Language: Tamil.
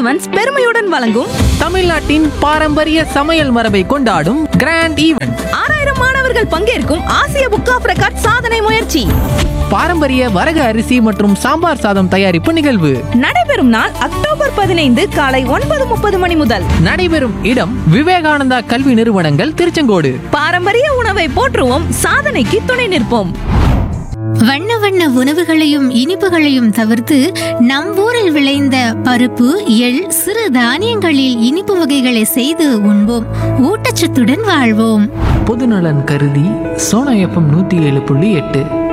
ஈவென்ட்ஸ் பெருமையுடன் வழங்கும் தமிழ்நாட்டின் பாரம்பரிய சமையல் மரபை கொண்டாடும் கிராண்ட் ஈவெண்ட் ஆறாயிரம் மாணவர்கள் பங்கேற்கும் ஆசிய புக் ஆஃப் ரெக்கார்ட் சாதனை முயற்சி பாரம்பரிய வரகு அரிசி மற்றும் சாம்பார் சாதம் தயாரிப்பு நிகழ்வு நடைபெறும் நாள் அக்டோபர் பதினைந்து காலை ஒன்பது முப்பது மணி முதல் நடைபெறும் இடம் விவேகானந்தா கல்வி நிறுவனங்கள் திருச்செங்கோடு பாரம்பரிய உணவை போற்றுவோம் சாதனைக்கு துணை நிற்போம் வண்ண வண்ண உணவுகளையும் இனிப்புகளையும் தவிர்த்து நம் ஊரில் விளைந்த பருப்பு எள் சிறு தானியங்களில் இனிப்பு வகைகளை செய்து உண்போம் ஊட்டச்சத்துடன் வாழ்வோம் பொதுநலன் கருதி சோனா எஃப்எம் நூத்தி ஏழு புள்ளி எட்டு